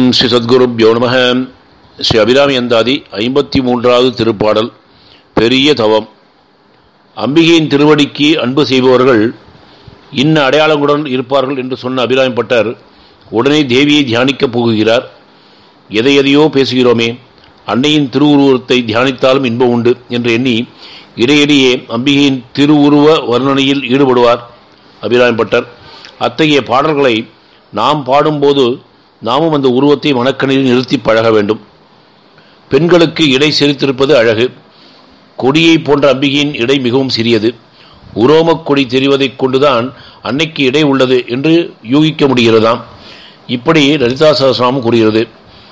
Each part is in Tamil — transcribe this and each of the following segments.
ஓம் ஸ்ரீ சத்குருப்யோ நம ஸ்ரீ அபிராமி அந்தாதி ஐம்பத்தி மூன்றாவது திருப்பாடல் பெரிய தவம் அம்பிகையின் திருவடிக்கு அன்பு செய்பவர்கள் இன்ன அடையாளங்களுடன் இருப்பார்கள் என்று சொன்ன அபிராமி பட்டர் உடனே தேவியை தியானிக்கப் போகுகிறார் எதை எதையோ பேசுகிறோமே அன்னையின் திருவுருவத்தை தியானித்தாலும் இன்பம் உண்டு என்று எண்ணி இடையிடையே அம்பிகையின் திருவுருவ வர்ணனையில் ஈடுபடுவார் அபிராமி பட்டர் அத்தகைய பாடல்களை நாம் பாடும்போது நாமும் அந்த உருவத்தை மனக்கணில் நிறுத்தி பழக வேண்டும் பெண்களுக்கு இடை செலுத்திருப்பது அழகு கொடியை போன்ற அம்பிகையின் இடை மிகவும் சிறியது உரோமக் கொடி தெரிவதைக் கொண்டுதான் அன்னைக்கு இடை உள்ளது என்று யூகிக்க முடிகிறதாம் இப்படி லலிதா சகசிரநாமம் கூறுகிறது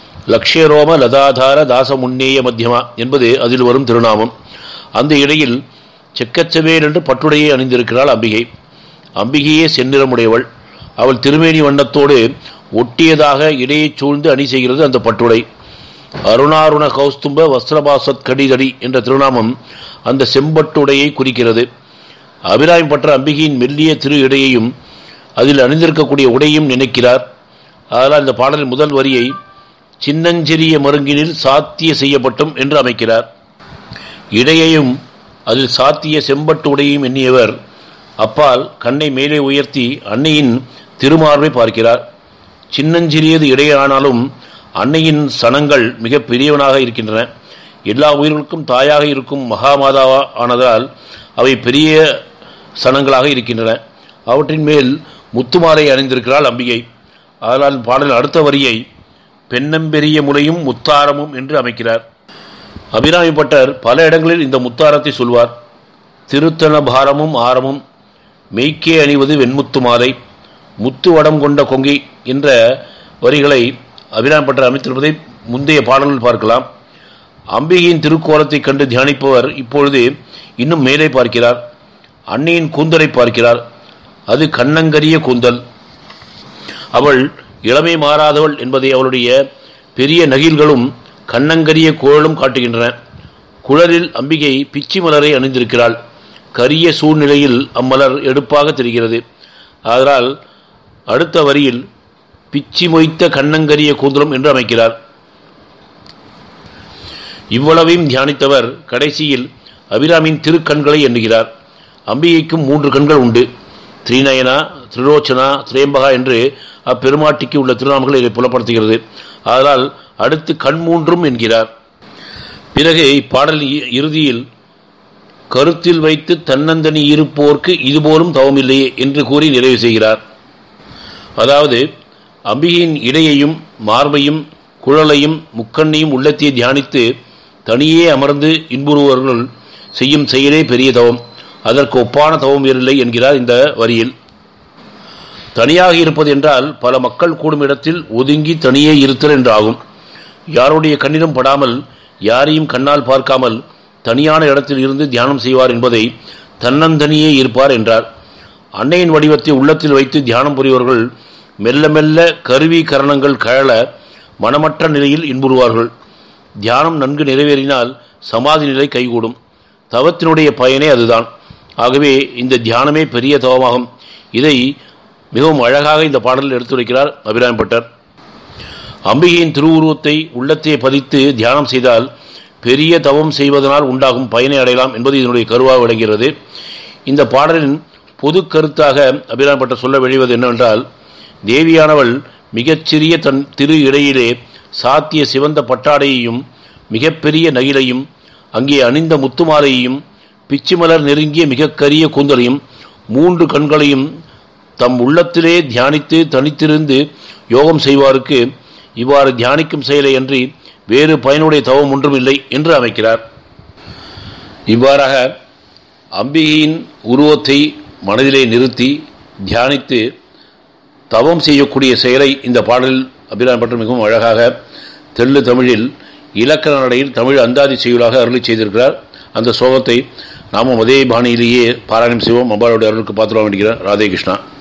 லக்ஷரோம லதாதார தாச முன்னேய மத்தியமா என்பது அதில் வரும் திருநாமம் அந்த இடையில் செக்கச்சவேல் என்று பட்டுடையை அணிந்திருக்கிறாள் அம்பிகை அம்பிகையே செந்நிறமுடையவள் அவள் திருமேனி வண்ணத்தோடு ஒட்டியதாக இடையைச் சூழ்ந்து அணி செய்கிறது அந்த பட்டுடை அருணாருண கௌஸ்தும்ப வஸ்திரபாசத் கடிதடி என்ற திருநாமம் அந்த செம்பட்டுடையை குறிக்கிறது அபிராமி பற்ற அம்பிகையின் மெல்லிய திரு இடையையும் அதில் அணிந்திருக்கக்கூடிய உடையும் நினைக்கிறார் அதனால் இந்த பாடலின் முதல் வரியை சின்னஞ்சிறிய மருங்கினில் சாத்திய செய்யப்பட்டும் என்று அமைக்கிறார் இடையையும் அதில் சாத்திய செம்பட்டு உடையும் எண்ணியவர் அப்பால் கண்ணை மேலே உயர்த்தி அன்னையின் திருமார்பை பார்க்கிறார் சின்னஞ்சிறியது இடையானாலும் அன்னையின் சனங்கள் மிக பெரியவனாக இருக்கின்றன எல்லா உயிர்களுக்கும் தாயாக இருக்கும் மகாமாதாவா ஆனதால் அவை பெரிய சனங்களாக இருக்கின்றன அவற்றின் மேல் முத்துமாலை அணிந்திருக்கிறாள் அம்பிகை அதனால் பாடல் அடுத்த வரியை பெண்ணம்பெரிய முலையும் முத்தாரமும் என்று அமைக்கிறார் அபிராமி பட்டர் பல இடங்களில் இந்த முத்தாரத்தை சொல்வார் திருத்தன பாரமும் ஆரமும் மெய்க்கே அணிவது வெண்முத்து மாலை முத்து வடம் கொண்ட கொங்கை என்ற வரிகளை அபிராமி பட்டர் அமைத்திருப்பதை முந்தைய பாடலில் பார்க்கலாம் அம்பிகையின் திருக்கோலத்தை கண்டு தியானிப்பவர் இப்பொழுது இன்னும் மேலே பார்க்கிறார் அன்னையின் கூந்தலை பார்க்கிறார் அது கண்ணங்கரிய கூந்தல் அவள் இளமை மாறாதவள் என்பதை அவளுடைய பெரிய நகில்களும் கண்ணங்கரிய குழலும் காட்டுகின்றன குழலில் அம்பிகை பிச்சி மலரை அணிந்திருக்கிறாள் கரிய சூழ்நிலையில் அம்மலர் எடுப்பாக தெரிகிறது அதனால் அடுத்த வரியில் பிச்சி மொய்த்த கண்ணங்கரிய கூந்தலும் என்று அமைக்கிறார் இவ்வளவையும் தியானித்தவர் கடைசியில் அபிராமின் திருக்கண்களை எண்ணுகிறார் அம்பிகைக்கும் மூன்று கண்கள் உண்டு திரிநயனா திரிலோச்சனா திரேம்பகா என்று அப்பெருமாட்டிக்கு உள்ள திருநாமங்கள் இதை புலப்படுத்துகிறது அதனால் அடுத்து கண் மூன்றும் என்கிறார் பிறகு இப்பாடல் இறுதியில் கருத்தில் வைத்து தன்னந்தனி இருப்போர்க்கு இதுபோலும் தவமில்லையே என்று கூறி நிறைவு செய்கிறார் அதாவது அம்பிகையின் இடையையும் மார்பையும் குழலையும் முக்கண்ணையும் உள்ளத்தை தியானித்து தனியே அமர்ந்து இன்புறுவர்கள் செய்யும் செயலே பெரிய தவம் அதற்கு ஒப்பான தவம் வேறில்லை என்கிறார் இந்த வரியில் தனியாக இருப்பது என்றால் பல மக்கள் கூடும் இடத்தில் ஒதுங்கி தனியே இருத்தல் என்று ஆகும் யாருடைய கண்ணிலும் படாமல் யாரையும் கண்ணால் பார்க்காமல் தனியான இடத்தில் இருந்து தியானம் செய்வார் என்பதை தன்னந்தனியே இருப்பார் என்றார் அன்னையின் வடிவத்தை உள்ளத்தில் வைத்து தியானம் புரிவர்கள் மெல்ல மெல்ல கருவி கரணங்கள் கழல மனமற்ற நிலையில் இன்புறுவார்கள் தியானம் நன்கு நிறைவேறினால் சமாதி நிலை கைகூடும் தவத்தினுடைய பயனே அதுதான் ஆகவே இந்த தியானமே பெரிய தவமாகும் இதை மிகவும் அழகாக இந்த பாடலில் எடுத்துரைக்கிறார் அபிராமி பட்டர் அம்பிகையின் திருவுருவத்தை உள்ளத்தை பதித்து தியானம் செய்தால் பெரிய தவம் செய்வதனால் உண்டாகும் பயனை அடையலாம் என்பது இதனுடைய கருவாக விளங்குகிறது இந்த பாடலின் பொது கருத்தாக அபிராமி பட்டர் சொல்ல வெளிவது என்னவென்றால் தேவியானவள் மிகச்சிறிய தன் திரு இடையிலே சாத்திய சிவந்த பட்டாடையையும் மிகப்பெரிய நகிலையும் அங்கே அணிந்த முத்துமாலையையும் பிச்சிமலர் நெருங்கிய மிக கரிய கூந்தலையும் மூன்று கண்களையும் தம் உள்ளத்திலே தியானித்து தனித்திருந்து யோகம் செய்வாருக்கு இவ்வாறு தியானிக்கும் செயலை அன்றி வேறு பயனுடைய தவம் ஒன்றும் இல்லை என்று அமைக்கிறார் இவ்வாறாக அம்பிகையின் உருவத்தை மனதிலே நிறுத்தி தியானித்து தவம் செய்யக்கூடிய செயலை இந்த பாடலில் அபிராமி பற்று மிகவும் அழகாக தெள்ளு தமிழில் இலக்கண நடையில் தமிழ் அந்தாதி செய்யுளாக அருளி செய்திருக்கிறார் அந்த சோகத்தை நாமும் அதே பாணியிலேயே பாராயணம் செய்வோம் அம்பாளுடைய அருளுக்கு பாத்திரம் வேண்டுகிறார் ராதே கிருஷ்ணா